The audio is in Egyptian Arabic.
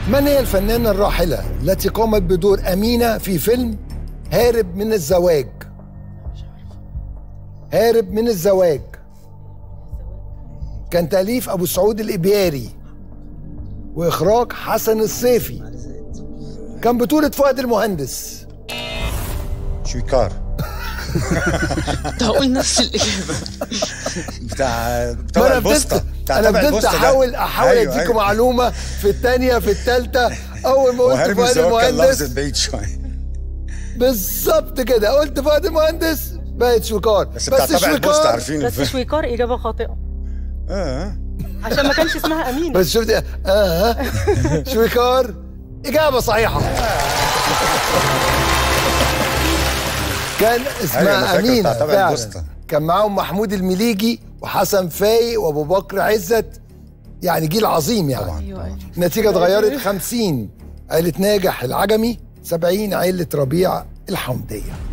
من هي الفنانة الراحلة التي قامت بدور أمينة في فيلم هارب من الزواج هارب من الزواج كان تأليف أبو سعود الإبياري وإخراج حسن الصيفي كان بطولة فؤاد المهندس شويكار كنت هقول نفس الاجابه بتاع ما بتاع انا البوسطه فضلت بتاع انا تبع فضلت البوسطة ده. احاول احاول أيوة، اديكم أيوة. معلومه في الثانيه في الثالثه اول ما قلت وهارب من فؤاد الزواج كان المهندس لفظ بعيد شويه بالظبط كده قلت فؤاد المهندس بقت شويكار بس بتاع تبع البوسطه عارفين بس شويكار اجابه خاطئه اه عشان ما كانش اسمها امينه بس شفت اه ها شويكار اجابه صحيحه كان أيوة، أنا اسمها فاكر امينه بتاع تبع فعلا البوسطة. كان معاهم محمود المليجي وحسن فايق وابو بكر عزت يعني جيل عظيم يعني طبعا ايوه ايوه النتيجة اتغيرت 50 عيلة ناجح العجمي 70 عيلة ربيع الحمدية